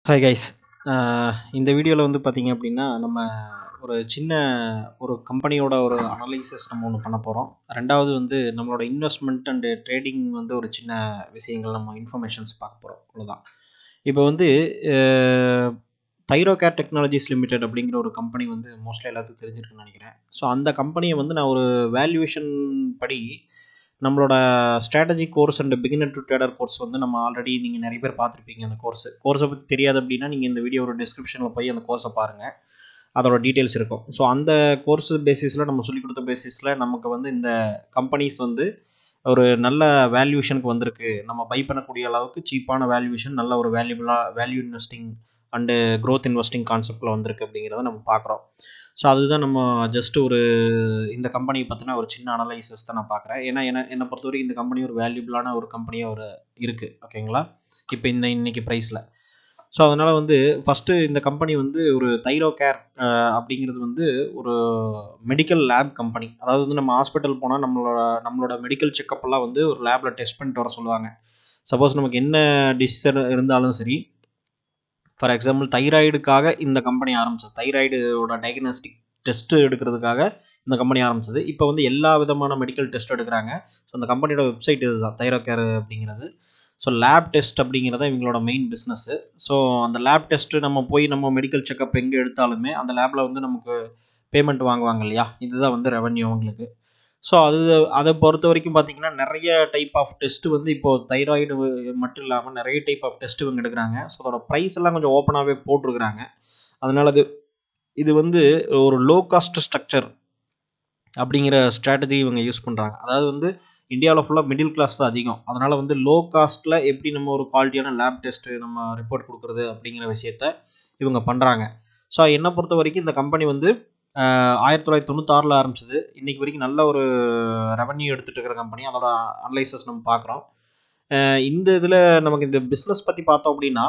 hi guys இந்த வீடியோவில் வந்து பார்த்தீங்க அப்படின்னா நம்ம ஒரு சின்ன ஒரு கம்பெனியோட ஒரு அனலைசிஸ் நம்ம ஒன்று பண்ண போகிறோம் ரெண்டாவது வந்து நம்மளோட இன்வெஸ்ட்மெண்ட் அண்டு ட்ரேடிங் வந்து ஒரு சின்ன விஷயங்கள் நம்ம இன்ஃபர்மேஷன்ஸ் பார்க்க போகிறோம் அவ்வளோதான் இப்போ வந்து தைரோகேர் டெக்னாலஜிஸ் லிமிடெட் அப்படிங்கிற ஒரு கம்பெனி வந்து மோஸ்ட்லி எல்லாத்துக்கும் தெரிஞ்சிருக்குன்னு நினைக்கிறேன் ஸோ அந்த கம்பெனியை வந்து நான் ஒரு வேல்யூவேஷன் படி நம்மளோட strategy course and beginner to trader course வந்து நம்ம ஆல்ரெடி நீங்கள் நிறைய பேர் பார்த்துருப்பீங்க அந்த கோர்ஸ் கோர்ஸை பற்றி தெரியாது அப்படின்னா நீங்கள் இந்த வீடியோட டிஸ்கிரிப்ஷனில் போய் அந்த கோர்ஸை பாருங்கள் அதோட டீட்டெயில்ஸ் இருக்கும் ஸோ அந்த கோர்ஸ் பேசிஸில் நம்ம சொல்லிக் கொடுத்த பேசிஸில் நமக்கு வந்து இந்த கம்பெனிஸ் வந்து ஒரு நல்ல வேல்யூஷனுக்கு வந்திருக்கு நம்ம பை பண்ணக்கூடிய அளவுக்கு சீப்பான வேல்யூஷன் நல்ல ஒரு வேல்யூபிளாக value investing and growth investing கான்செப்டில் வந்திருக்கு அப்படிங்கிறத நம்ம பார்க்குறோம் ஸோ அதுதான் நம்ம ஜஸ்ட் ஒரு இந்த கம்பெனியை பற்றின ஒரு சின்ன அனலைசிஸ் தான் நான் பார்க்குறேன் ஏன்னா என்ன என்னை பொறுத்த வரைக்கும் இந்த கம்பெனி ஒரு வேல்யூபிளான ஒரு கம்பெனியாக ஒரு இருக்குது ஓகேங்களா இப்போ இந்த இன்னைக்கு ப்ரைஸில் ஸோ அதனால் வந்து ஃபஸ்ட்டு இந்த கம்பெனி வந்து ஒரு தைரோ கேர் அப்படிங்கிறது வந்து ஒரு மெடிக்கல் லேப் கம்பெனி அதாவது வந்து நம்ம ஹாஸ்பிட்டல் போனால் நம்மளோட நம்மளோட மெடிக்கல் செக்கப்பெல்லாம் வந்து ஒரு லேபில் டெஸ்ட் பண்ணிட்டு வர சொல்லுவாங்க சப்போஸ் நமக்கு என்ன டிஸ்ஸர் இருந்தாலும் சரி ஃபார் எக்ஸாம்பிள் தைராய்டுக்காக இந்த கம்பெனி ஆரம்பிச்சது தைராய்டோட டயக்னாஸ்டிக் டெஸ்ட்டு எடுக்கிறதுக்காக இந்த கம்பெனி ஆரம்பிச்சது இப்போ வந்து எல்லா விதமான மெடிக்கல் டெஸ்ட் எடுக்கிறாங்க ஸோ அந்த கம்பெனியோட வெப்சைட் இதுதான் தைரோ கேர் அப்படிங்கிறது ஸோ லேப் டெஸ்ட் அப்படிங்கிறத இவங்களோட மெயின் பிஸ்னஸ்ஸு ஸோ அந்த லேப் டெஸ்ட்டு நம்ம போய் நம்ம மெடிக்கல் செக்கப் எங்கே எடுத்தாலுமே அந்த லேபில் வந்து நமக்கு பேமெண்ட் வாங்குவாங்க இல்லையா இதுதான் வந்து ரெவன்யூ அவங்களுக்கு ஸோ அது அதை பொறுத்த வரைக்கும் பார்த்தீங்கன்னா நிறைய டைப் ஆஃப் டெஸ்ட்டு வந்து இப்போது தைராய்டு மட்டும் இல்லாமல் நிறைய டைப் ஆஃப் டெஸ்ட் இவங்க எடுக்கிறாங்க ஸோ அதோட ப்ரைஸ் எல்லாம் கொஞ்சம் ஓப்பனாகவே போட்டிருக்கிறாங்க அதனால் அது இது வந்து ஒரு லோ காஸ்ட் ஸ்ட்ரக்சர் அப்படிங்கிற ஸ்ட்ராட்டஜி இவங்க யூஸ் பண்ணுறாங்க அதாவது வந்து இந்தியாவில் ஃபுல்லாக மிடில் கிளாஸ் தான் அதிகம் அதனால் வந்து லோ காஸ்ட்டில் எப்படி நம்ம ஒரு குவாலிட்டியான லேப் டெஸ்ட்டு நம்ம ரிப்போர்ட் கொடுக்குறது அப்படிங்கிற விஷயத்த இவங்க பண்ணுறாங்க ஸோ என்னை பொறுத்த வரைக்கும் இந்த கம்பெனி வந்து ஆயிரத்தி தொள்ளாயிரத்தி தொண்ணூத்தாறில் ஆரம்பிச்சது இன்றைக்கி வரைக்கும் நல்ல ஒரு ரெவன்யூ எடுத்துகிட்டு இருக்கிற கம்பெனி அதோட அனலைசஸ் நம்ம பார்க்குறோம் இந்த இதில் நமக்கு இந்த பிஸ்னஸ் பற்றி பார்த்தோம் அப்படின்னா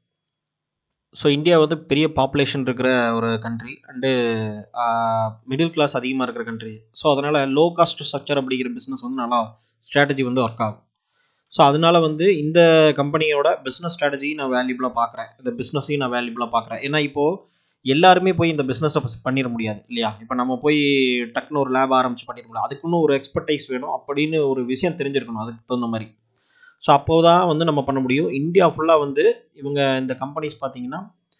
ஸோ இந்தியா வந்து பெரிய பாப்புலேஷன் இருக்கிற ஒரு கண்ட்ரி அண்டு மிடில் கிளாஸ் அதிகமாக இருக்கிற கண்ட்ரி ஸோ அதனால் லோ காஸ்ட் ஸ்ட்ரக்சர் அப்படிங்கிற பிஸ்னஸ் வந்து நல்லா ஸ்ட்ராட்டஜி வந்து ஒர்க் ஆகும் ஸோ அதனால வந்து இந்த கம்பெனியோட பிஸ்னஸ் ஸ்ட்ராட்டஜியும் நான் வேல்யூபிளாக பார்க்குறேன் இந்த பிஸ்னஸையும் நான் வேல்யூபிளாக பார்க்குறேன் ஏன்னா இப்போது எல்லாருமே போய் இந்த பிஸ்னஸை பண்ணிட முடியாது இல்லையா இப்போ நம்ம போய் டக்குன்னு ஒரு லேப் ஆரம்பிச்சு பண்ணிட முடியாது அதுக்குன்னு ஒரு எக்ஸ்பர்டைஸ் வேணும் அப்படின்னு ஒரு விஷயம் தெரிஞ்சிருக்கணும் அதுக்கு தகுந்த மாதிரி ஸோ அப்போ தான் வந்து நம்ம பண்ண முடியும் இந்தியா ஃபுல்லாக வந்து இவங்க இந்த கம்பெனிஸ் பார்த்தீங்கன்னா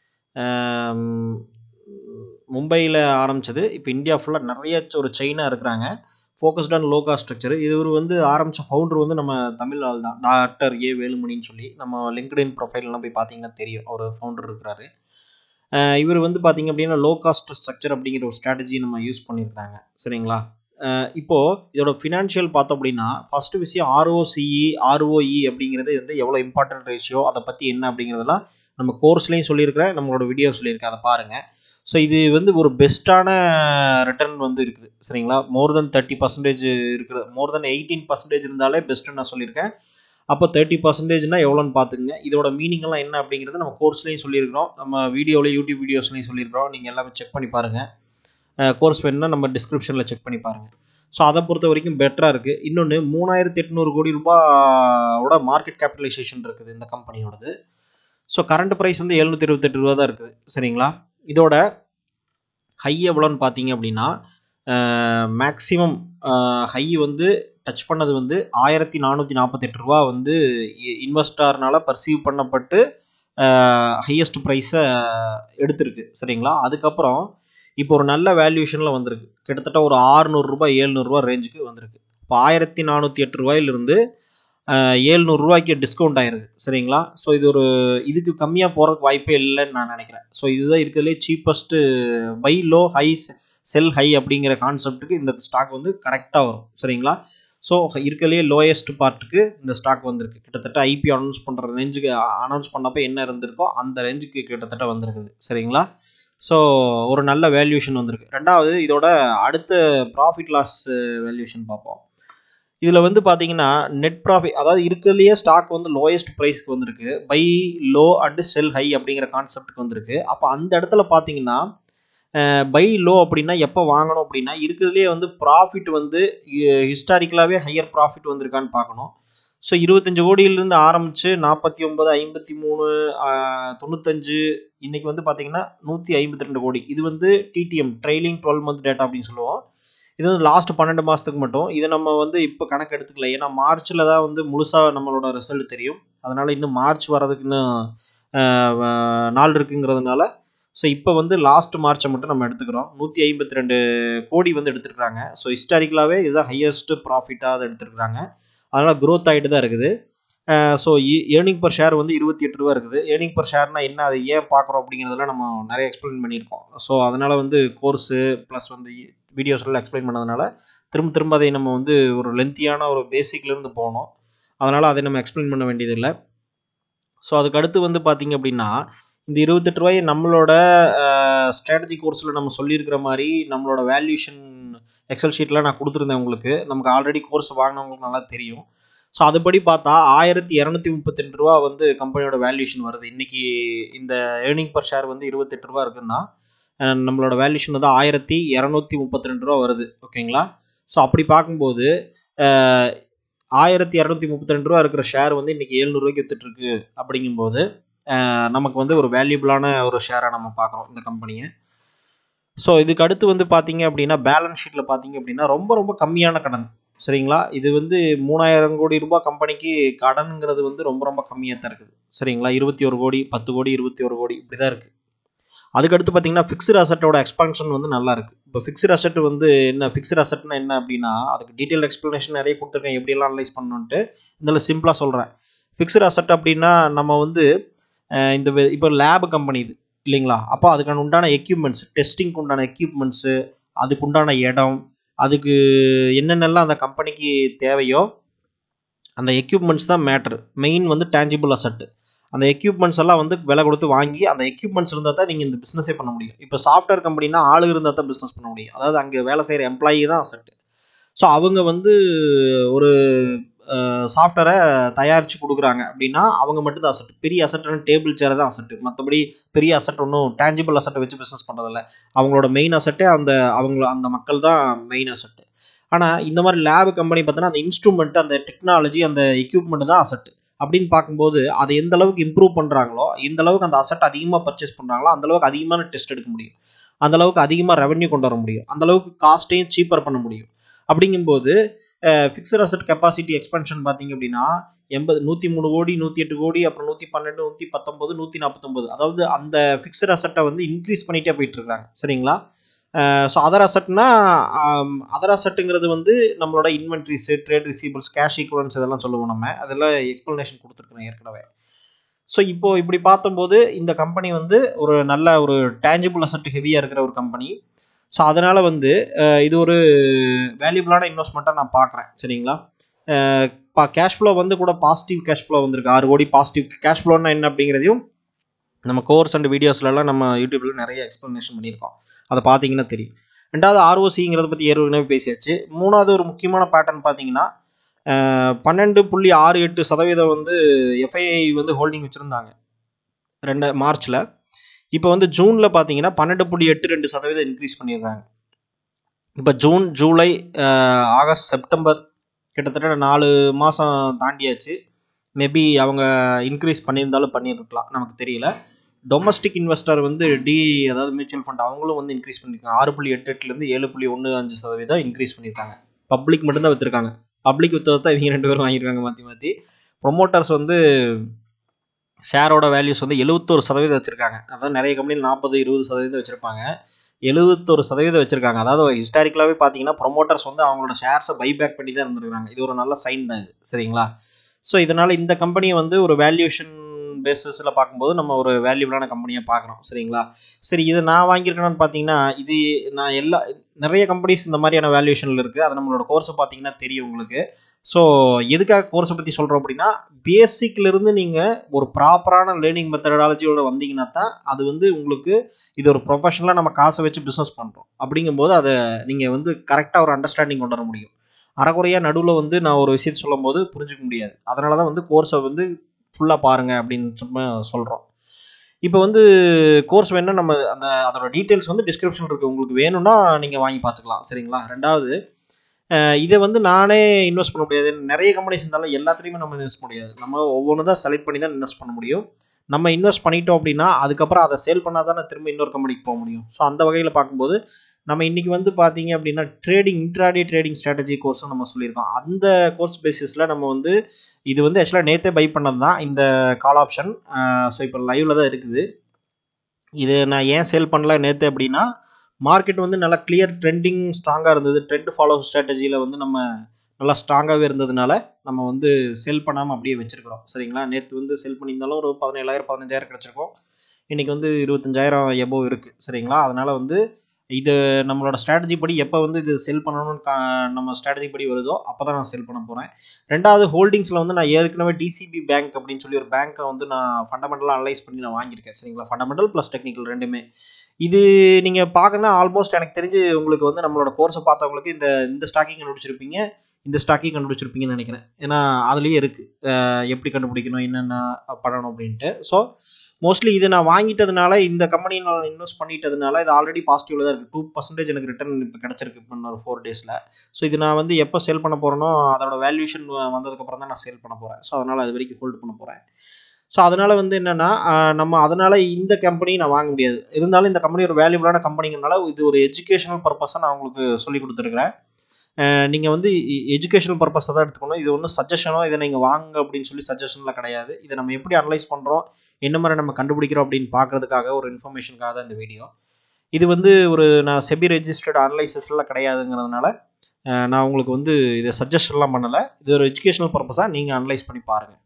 மும்பையில் ஆரம்பித்தது இப்போ இந்தியா ஃபுல்லாக நிறைய ஒரு செயினாக இருக்கிறாங்க focused on low cost structure இவர் வந்து ஆரம்பித்த ஃபவுண்டர் வந்து நம்ம தமிழ் ஆள் தான் டாக்டர் ஏ வேலுமணின்னு சொல்லி நம்ம லிங்க்டின் ப்ரொஃபைல்லாம் போய் பார்த்தீங்கன்னா தெரியும் ஒரு ஃபவுண்டர் இருக்கிறாரு இவர் வந்து பார்த்திங்க அப்படின்னா லோ காஸ்ட் ஸ்ட்ரக்சர் அப்படிங்கிற ஒரு ஸ்ட்ராட்டஜி நம்ம யூஸ் பண்ணியிருக்காங்க சரிங்களா இப்போது இதோட ஃபினான்ஷியல் பார்த்தோம் அப்படின்னா ஃபஸ்ட்டு விஷயம் ஆர்ஓசிஇ ஆர்ஓஇ அப்படிங்கிறது வந்து எவ்வளோ இம்பார்ட்டன்ட் ரேஷியோ அதை பற்றி என்ன அப்படிங்கிறதெல்லாம் நம்ம கோர்ஸ்லேயும் சொல்லியிருக்கிறேன் நம்மளோட வீடியோ சொல்லியிருக்கேன் அதை பாருங்கள் ஸோ இது வந்து ஒரு பெஸ்ட்டான ரிட்டர்ன் வந்து இருக்குது சரிங்களா மோர் தென் தேர்ட்டி பர்சன்டேஜ் இருக்குது மோர் தென் எயிட்டீன் பர்சன்டேஜ் இருந்தாலே பெஸ்ட்டுன்னு நான் சொல்லியிருக்கேன் அப்போ தேர்ட்டி பர்சன்டேஜ்னால் எவ்வளோன்னு பார்த்துக்குங்க இதோட மீனிங்லாம் என்ன அப்படிங்கிறது நம்ம கோர்ஸ்லேயும் சொல்லியிருக்கிறோம் நம்ம வீடியோவில் யூடியூப் வீடியோஸ்லையும் சொல்லியிருக்கிறோம் நீங்கள் எல்லாமே செக் பண்ணி பாருங்கள் கோர்ஸ் வேணுன்னா நம்ம டிஸ்கிரிப்ஷனில் செக் பண்ணி பாருங்கள் ஸோ அதை பொறுத்த வரைக்கும் பெட்டராக இருக்குது இன்னொன்று மூணாயிரத்தி எட்நூறு கோடி ரூபாயோட மார்க்கெட் கேபிட்டலைசேஷன் இருக்குது இந்த கம்பெனியோடது ஸோ கரண்ட் ப்ரைஸ் வந்து எழுநூற்றி இருபத்தெட்டு ரூபா தான் இருக்குது சரிங்களா இதோட ஹை எவ்வளோன்னு பார்த்தீங்க அப்படின்னா மேக்ஸிமம் ஹை வந்து டச் பண்ணது வந்து ஆயிரத்தி நானூற்றி நாற்பத்தெட்டு ரூபா வந்து இன்வெஸ்டார்னால் பர்சீவ் பண்ணப்பட்டு ஹையஸ்ட் ப்ரைஸை எடுத்திருக்கு சரிங்களா அதுக்கப்புறம் இப்போ ஒரு நல்ல வேல்யூஷனில் வந்திருக்கு கிட்டத்தட்ட ஒரு ஆறுநூறுரூபா ஏழ்நூறுரூவா ரேஞ்சுக்கு வந்திருக்கு இப்போ ஆயிரத்தி நானூற்றி எட்டு ரூபாயிலிருந்து ஏழ்நூறுரூவாய்க்கு டிஸ்கவுண்ட் ஆயிருக்கு சரிங்களா ஸோ இது ஒரு இதுக்கு கம்மியாக போகிறதுக்கு வாய்ப்பே இல்லைன்னு நான் நினைக்கிறேன் ஸோ இதுதான் இருக்கிறதுலே cheapest buy low high sell high அப்படிங்கிற கான்செப்ட்டுக்கு இந்த ஸ்டாக் வந்து கரெக்டாக வரும் சரிங்களா ஸோ இருக்கிறதுலே லோயஸ்ட் பார்ட்டுக்கு இந்த ஸ்டாக் வந்திருக்கு கிட்டத்தட்ட ஐபி அனௌன்ஸ் பண்ணுற ரேஞ்சுக்கு அனௌன்ஸ் பண்ணப்போ என்ன இருந்திருக்கோ அந்த ரேஞ்சுக்கு கிட்டத்தட்ட வந்திருக்குது சரிங்களா ஸோ ஒரு நல்ல வேல்யூஷன் வந்திருக்கு ரெண்டாவது இதோட அடுத்த ப்ராஃபிட் லாஸ் வேல்யூஷன் பார்ப்போம் இதில் வந்து பார்த்தீங்கன்னா நெட் ப்ராஃபிட் அதாவது இருக்கிறதுலையே ஸ்டாக் வந்து லோயஸ்ட் ப்ரைஸ்க்கு வந்திருக்கு buy low and sell high அப்படிங்கிற கான்செப்ட்டுக்கு வந்திருக்கு அப்போ அந்த இடத்துல பார்த்தீங்கன்னா பை லோ அப்படின்னா எப்போ வாங்கணும் அப்படின்னா இருக்கிறதுலே வந்து ப்ராஃபிட் வந்து ஹிஸ்டாரிக்கலாகவே ஹையர் ப்ராஃபிட் வந்திருக்கான்னு பார்க்கணும் ஸோ இருபத்தஞ்சு கோடியிலிருந்து ஆரம்பித்து நாற்பத்தி ஒன்பது ஐம்பத்தி மூணு தொண்ணூத்தஞ்சு இன்னைக்கு வந்து பார்த்தீங்கன்னா நூற்றி ஐம்பத்தி ரெண்டு கோடி இது வந்து TTM trailing twelve month data அப்படின்னு சொல்லுவோம் இது வந்து லாஸ்ட் பன்னெண்டு மாதத்துக்கு மட்டும் இதை நம்ம வந்து இப்போ கணக்கு எடுத்துக்கல ஏன்னா மார்ச்சில் தான் வந்து முழுசாக நம்மளோட ரிசல்ட் தெரியும் அதனால் இன்னும் மார்ச் வர்றதுக்கு இன்னும் ஆஹ், வ- நாள் இருக்குங்கிறதுனால ஸோ இப்போ வந்து லாஸ்ட் மார்ச்சை மட்டும் நம்ம எடுத்துக்கிறோம் நூற்றி ஐம்பத்தி ரெண்டு கோடி வந்து எடுத்துருக்குறாங்க ஸோ ஹிஸ்டாரிக்கலாகவே இதுதான் ஹையஸ்ட் ப்ராஃபிட்டாக அதை எடுத்துருக்குறாங்க அதனால் க்ரோத் ஆகிட்டு தான் இருக்குது ஸோ ஏர்னிங் பர் ஷேர் வந்து இருபத்தி எட்டு ரூபா இருக்குது ஏர்னிங் பர் ஷேர்னா என்ன அதை ஏன் பார்க்குறோம் அப்படிங்கிறதெல்லாம் நம்ம நிறைய எக்ஸ்பிளைன் பண்ணியிருக்கோம் ஸோ அதனால் வந்து கோர்ஸு ப்ளஸ் வந்து வீடியோஸ் எல்லாம் எக்ஸ்பிளைன் பண்ணதுனால திரும்ப திரும்ப அதை நம்ம வந்து ஒரு லென்த்தியான ஒரு பேசிக்லேருந்து போகணும் அதனால் அதை நம்ம எக்ஸ்பிளைன் பண்ண வேண்டியதில்லை ஸோ அதுக்கு அடுத்து வந்து பார்த்தீங்க அப்படின்னா இந்த இருபத்தெட்டு ரூபாய் நம்மளோட ஸ்ட்ராட்டஜி கோர்ஸில் நம்ம சொல்லியிருக்கிற மாதிரி நம்மளோட வேல்யூஷன் எக்ஸல் ஷீட்லாம் நான் கொடுத்துருந்தேன் உங்களுக்கு நமக்கு ஆல்ரெடி கோர்ஸ் வாங்கினவங்களுக்கு நல்லா தெரியும் ஸோ அதுபடி பார்த்தா ஆயிரத்தி இரநூத்தி முப்பத்தெண்டு ரூபா வந்து கம்பெனியோட வேல்யூஷன் வருது இன்னைக்கு இந்த ஏர்னிங் பர் ஷேர் வந்து இருபத்தெட்டு ரூபா இருக்குன்னா அஹ் நம்மளோட வேல்யூஷன் வந்து ஆயிரத்தி இரநூத்தி முப்பத்தி ரெண்டு ரூபா வருது ஓகேங்களா ஸோ அப்படி பார்க்கும்போது அஹ், ஆயிரத்தி இரநூத்தி முப்பத்தி ரெண்டு ரூபா இருக்கிற ஷேர் வந்து இன்னைக்கு எழுநூறுவாய்க்கு வித்துட்டு இருக்கு அப்படிங்கும்போது அஹ், நமக்கு வந்து ஒரு வேல்யூபிளான ஒரு ஷேராக நம்ம பார்க்குறோம் இந்த கம்பெனியை ஸோ இதுக்கு அடுத்து வந்து பார்த்தீங்க அப்படின்னா பேலன்ஸ் ஷீட்டில் பார்த்தீங்க அப்படின்னா ரொம்ப ரொம்ப கம்மியான கடன் சரிங்களா இது வந்து மூணாயிரம் கோடி ரூபாய் கம்பெனிக்கு கடனுங்கிறது வந்து ரொம்ப ரொம்ப கம்மியாக தான் இருக்குது சரிங்களா இருபத்தி ஒரு கோடி பத்து கோடி இருபத்தி ஒரு கோடி இப்படி தான் இருக்குது அதுக்கடுத்து பார்த்தீங்கன்னா ஃபிக்ஸ்டு அசட்டோட எக்ஸ்பான்ஷன் வந்து நல்லா இருக்குது இப்போ ஃபிக்ஸ்டு அசட் வந்து என்ன ஃபிக்ஸ்டு அசட்னா என்ன அப்படின்னா அதுக்கு டீட்டெயில் எக்ஸ்ப்ளனேஷன் நிறைய கொடுத்துருக்கேன் எப்படியெல்லாம் அனலைஸ் பண்ணணுன்ட்டு இதில் சிம்பிளாக சொல்கிறேன் ஃபிக்ஸ்டு அசட் அப்படின்னா நம்ம வந்து அஹ், இந்த வே- இப்போ லேப் கம்பெனி இது இல்லைங்களா அப்போ அதுக்கான உண்டான எக்யூப்மெண்ட்ஸ் டெஸ்டிங்க்கு உண்டான எக்யூப்மெண்ட்ஸு அதுக்கு உண்டான இடம் அதுக்கு என்னென்னலாம் அந்த கம்பெனிக்கு தேவையோ அந்த எக்யூப்மெண்ட்ஸ் தான் மேட்ரு மெயின் வந்து டேஞ்சிபிள் அசட்டு அந்த எக்யூப்மெண்ட்ஸ் எல்லாம் வந்து விலை கொடுத்து வாங்கி அந்த எக்யூப்மெண்ட்ஸ் இருந்தால் தான் நீங்கள் இந்த பிஸ்னஸே பண்ண முடியும் இப்போ சாஃப்ட்வேர் கம்பெனினா ஆளு இருந்தால் தான் பிஸ்னஸ் பண்ண முடியும் அதாவது அங்கே வேலை செய்கிற எம்ப்ளாயி தான் அசட்டு ஸோ அவங்க வந்து ஒரு சாஃப்ட்வேரை தயாரித்து கொடுக்குறாங்க அப்படின்னா அவங்க மட்டும் தான் அசட் பெரிய அசட்டுன்னு டேபிள் சேர் தான் அசட்டு மற்றபடி பெரிய அசட் ஒன்றும் டேஞ்சிபிள் அசட்டை வச்சு பிஸ்னஸ் பண்ணுறதில்ல அவங்களோட மெயின் அசட்டே அந்த அவங்கள அந்த மக்கள் தான் மெயின் அசட்டு ஆனால் இந்த மாதிரி லேப் கம்பெனி பார்த்தோன்னா அந்த இன்ஸ்ட்ருமெண்ட் அந்த டெக்னாலஜி அந்த எக்யூப்மெண்ட் தான் அசட்டு அப்படின்னு பார்க்கும்போது அதை எந்த அளவுக்கு இம்ப்ரூவ் பண்ணுறாங்களோ எந்த அளவுக்கு அந்த அசட் அதிகமாக பர்ச்சேஸ் பண்ணுறாங்களோ அந்த அளவுக்கு அதிகமான டெஸ்ட் எடுக்க முடியும் அந்த அளவுக்கு அதிகமாக ரெவன்யூ கொண்டு வர முடியும் அந்த அளவுக்கு காஸ்ட்டையும் சீப்பர் பண்ண முடியும் அப்படிங்கும்போது ஃபிக்ஸட் அசட் கெப்பாசிட்டி எக்ஸ்பென்ஷன் பார்த்தீங்க அப்படின்னா எண்பது நூற்றி மூணு கோடி நூற்றி எட்டு கோடி அப்புறம் நூற்றி பன்னெண்டு நூற்றி பத்தொம்பது நூற்றி நாற்பத்தொம்பது அதாவது அந்த ஃபிக்ஸட் அசட்டை வந்து இன்க்ரீஸ் பண்ணிகிட்டே போயிட்டு இருக்காங்க சரிங்களா ஸோ அதர் அசட்னா அதர் அசட்டுங்கிறது வந்து நம்மளோட inventories trade receivables cash equivalents இதெல்லாம் சொல்லுவோம் நம்ம அதெல்லாம் எக்ஸ்ப்ளனேஷன் கொடுத்துருக்குறேன் ஏற்கனவே ஸோ இப்போ இப்படி பார்த்தம்போது இந்த கம்பெனி வந்து ஒரு நல்ல ஒரு டேஞ்சிபிள் அசட் ஹெவியாக இருக்கிற ஒரு கம்பெனி ஸோ அதனால் வந்து அஹ், இது ஒரு வேல்யூபிளான இன்வெஸ்ட்மெண்ட்டாக நான் பார்க்குறேன் சரிங்களா அஹ், பா கேஷ் ஃப்ளோ வந்து கூட பாசிட்டிவ் கேஷ் ஃப்ளோ வந்திருக்கு ஆறு கோடி பாசிட்டிவ் கேஷ் ஃப்ளோன்னா என்ன அப்படிங்கிறதையும் நம்ம கோர்ஸ் அண்ட் வீடியோஸ்லலாம் நம்ம யூடியூப்பில் நிறைய எக்ஸ்ப்ளனேஷன் பண்ணியிருக்கோம் அதை பார்த்தீங்கன்னா தெரியும் ரெண்டாவது ஆர்ஓசிங்கிறத பற்றி ஏற்கனவே பேசியாச்சு மூணாவது ஒரு முக்கியமான பேட்டர்ன் பார்த்தீங்கன்னா அஹ், பன்னெண்டு புள்ளி ஆறு எட்டு சதவீதம் வந்து எஃப்ஐஐ வந்து ஹோல்டிங் வச்சுருந்தாங்க ரெண்டு மார்ச்சில் இப்போ வந்து ஜூனில் பார்த்தீங்கன்னா பன்னெண்டு புள்ளி எட்டு ரெண்டு சதவீதம் இன்க்ரீஸ் பண்ணியிருக்காங்க இப்போ June July uh, August September கிட்டத்தட்ட நாலு மாதம் தாண்டியாச்சு மேபி அவங்க இன்க்ரீஸ் பண்ணியிருந்தாலும் பண்ணியிருக்கலாம் நமக்கு தெரியல டொமஸ்டிக் இன்வெஸ்டர் வந்து டி அதாவது மியூச்சுவல் ஃபண்ட் அவங்களும் வந்து இன்க்ரீஸ் பண்ணியிருக்காங்க ஆறு புள்ளி எட்டு எட்டுலேருந்து ஏழு புள்ளி ஒன்று அஞ்சு சதவீதம் இன்க்ரீஸ் பண்ணியிருக்காங்க பப்ளிக் மட்டும்தான் விற்றுருக்காங்க பப்ளிக் விற்றதை தான் இவங்க ரெண்டு பேரும் வாங்கியிருக்காங்க மாற்றி மாற்றி ப்ரொமோட்டர்ஸ் வந்து ஷேரோட வேல்யூஸ் வந்து எழுபத்தோரு சதவீதம் வச்சுருக்காங்க அதாவது நிறைய கம்பெனியில் நாற்பது இருபது சதவீதம் வச்சுருப்பாங்க எழுபத்தொரு சதவீதம் வச்சுருக்காங்க அதாவது ஹிஸ்டாரிக்கலாகவே பார்த்தீங்கன்னா ப்ரொமோட்டர்ஸ் வந்து அவங்களோட ஷேர்ஸை பைபேக் பண்ணி தான் இருந்திருக்காங்க இது ஒரு நல்ல சைன் தான் இது சரிங்களா ஸோ இதனால் இந்த கம்பெனியை வந்து ஒரு வேல்யூஷன் பேசிஸில் பார்க்கும்போது நம்ம ஒரு வேல்யூபிளான கம்பெனியாக பார்க்குறோம் சரிங்களா சரி இது நான் வாங்கியிருக்கேன்னு பார்த்தீங்கன்னா இது நான் எல்லா நிறைய கம்பெனிஸ் இந்த மாதிரியான வேல்யூஷனில் இருக்குது அது நம்மளோட கோர்ஸை பார்த்தீங்கன்னா தெரியும் உங்களுக்கு ஸோ எதுக்காக கோர்ஸை பற்றி சொல்கிறோம் அப்படின்னா பேசிக்லேருந்து நீங்கள் ஒரு ப்ராப்பரான லேர்னிங் மெத்தடாலஜியோட வந்தீங்கன்னா தான் அது வந்து உங்களுக்கு இது ஒரு ப்ரொஃபஷனலாக நம்ம காசை வச்சு பிஸ்னஸ் பண்ணுறோம் அப்படிங்கும்போது அதை நீங்கள் வந்து கரெக்டாக ஒரு அண்டர்ஸ்டாண்டிங் கொண்டு வர முடியும் அறகுறையாக நடுவில் வந்து நான் ஒரு விஷயத்தை சொல்லும்போது புரிஞ்சுக்க முடியாது அதனால தான் வந்து கோர்ஸை வந்து ஃபுல்லாக பாருங்கள் அப்படின்னு சும்மா சொல்கிறோம் இப்போ வந்து கோர்ஸ் வேணும்னா நம்ம அந்த அதோட டீட்டெயில்ஸ் வந்து டிஸ்கிரிப்ஷன் இருக்குது உங்களுக்கு வேணும்னா நீங்கள் வாங்கி பார்த்துக்கலாம் சரிங்களா ரெண்டாவது இதை வந்து நானே இன்வெஸ்ட் பண்ண முடியாது நிறைய கம்பெனிஸ் இருந்தாலும் எல்லாத்துலேயுமே நம்ம இன்வெஸ்ட் பண்ண முடியாது நம்ம ஒவ்வொன்று தான் செலக்ட் பண்ணி தான் இன்வெஸ்ட் பண்ண முடியும் நம்ம இன்வெஸ்ட் பண்ணிட்டோம் அப்படின்னா அதுக்கப்புறம் அதை சேல் பண்ணால் தானே திரும்ப இன்னொரு கம்பெனிக்கு போக முடியும் ஸோ அந்த வகையில் பார்க்கும்போது நம்ம இன்றைக்கி வந்து பார்த்தீங்க அப்படின்னா ட்ரேடிங் இன்ட்ராடே ட்ரேடிங் ஸ்ட்ராட்டஜி கோர்ஸும் நம்ம சொல்லியிருக்கோம் அந்த கோர்ஸ் பேசிஸில் நம்ம வந்து இது வந்து ஆக்சுவலாக நேற்றே பை பண்ணது தான் இந்த கால் ஆப்ஷன் ஸோ இப்போ லைவில் தான் இருக்குது இது நான் ஏன் சேல் பண்ணல நேற்று அப்படின்னா மார்க்கெட் வந்து நல்லா கிளியர் ட்ரெண்டிங் ஸ்ட்ராங்காக இருந்தது ட்ரெண்ட் ஃபாலோ ஸ்ட்ராட்டஜியில் வந்து நம்ம நல்லா ஸ்ட்ராங்காகவே இருந்ததுனால நம்ம வந்து செல் பண்ணாமல் அப்படியே வச்சுருக்கிறோம் சரிங்களா நேற்று வந்து செல் பண்ணியிருந்தாலும் ஒரு பதினேழாயிரம் பதினஞ்சாயிரம் கிடச்சிருக்கோம் இன்றைக்கி வந்து இருபத்தஞ்சாயிரம் எபோ இருக்குது சரிங்களா அதனால் வந்து இது நம்மளோட ஸ்ட்ராட்டஜி படி எப்போ வந்து இது செல் பண்ணணும்னு கா நம்ம ஸ்ட்ராட்டஜி படி வருதோ அப்போ தான் நான் செல் பண்ண போகிறேன் ரெண்டாவது ஹோல்டிங்ஸில் வந்து நான் ஏற்கனவே டிசிபி பேங்க் அப்படின்னு சொல்லி ஒரு பேங்க்கை வந்து நான் ஃபண்டமெண்டலாக அனலைஸ் பண்ணி நான் வாங்கியிருக்கேன் சரிங்களா ஃபண்டமெண்டல் ப்ளஸ் டெக்னிக்கல் ரெண்டுமே இது நீங்கள் பார்க்கணுன்னா ஆல்மோஸ்ட் எனக்கு தெரிஞ்சு உங்களுக்கு வந்து நம்மளோட கோர்ஸை பார்த்தவங்களுக்கு இந்த இந்த ஸ்டாக்கிங் கண்டுபிடிச்சிருப்பீங்க இந்த ஸ்டாக்கிங் கண்டுபிடிச்சிருப்பீங்கன்னு நினைக்கிறேன் ஏன்னா அதுலேயே இருக்குது எப்படி கண்டுபிடிக்கணும் என்னென்ன பண்ணணும் அப்படின்ட்டு ஸோ மோஸ்ட்லி இது நான் வாங்கிட்டதுனால இந்த கம்பெனி நான் இன்வெஸ்ட் பண்ணிட்டதுனால இது ஆல்ரெடி பாசிட்டிவில் தான் இருக்குது டூ பர்சன்டேஜ் எனக்கு ரிட்டர்ன் இப்போ கிடச்சிருக்கு இப்போ ஒரு ஃபோர் டேஸில் ஸோ இது நான் வந்து எப்போ சேல் பண்ண போகிறேனோ அதோட வேல்யூஷன் வந்ததுக்கப்புறம் தான் நான் சேல் பண்ண போகிறேன் ஸோ அதனால் அது வரைக்கும் ஹோல்டு பண்ண போகிறேன் ஸோ அதனால் வந்து என்னென்னா நம்ம அதனால் இந்த கம்பெனி நான் வாங்க முடியாது இருந்தாலும் இந்த கம்பெனி ஒரு வேல்யூபிளான கம்பெனிங்கிறனால இது ஒரு எஜுகேஷனல் பர்பஸாக நான் உங்களுக்கு சொல்லி கொடுத்துருக்குறேன் நீங்கள் வந்து எஜுகேஷனல் பர்பஸை தான் எடுத்துக்கணும் இது ஒன்றும் சஜஷனோ இதை நீங்கள் வாங்க அப்படின்னு சொல்லி சஜஷனில் கிடையாது இதை நம்ம எப்படி அனலைஸ் பண்ணுறோம் என்ன மாதிரி நம்ம கண்டுபிடிக்கிறோம் அப்படின்னு பார்க்குறதுக்காக ஒரு இன்ஃபர்மேஷனுக்காக தான் இந்த வீடியோ இது வந்து ஒரு நான் செபி ரெஜிஸ்டர்ட் அனலைசஸ்லாம் கிடையாதுங்கிறதுனால நான் உங்களுக்கு வந்து இதை சஜஷன்லாம் பண்ணலை இது ஒரு எஜுகேஷனல் பர்பஸாக நீங்கள் அனலைஸ் பண்ணி பாருங்கள்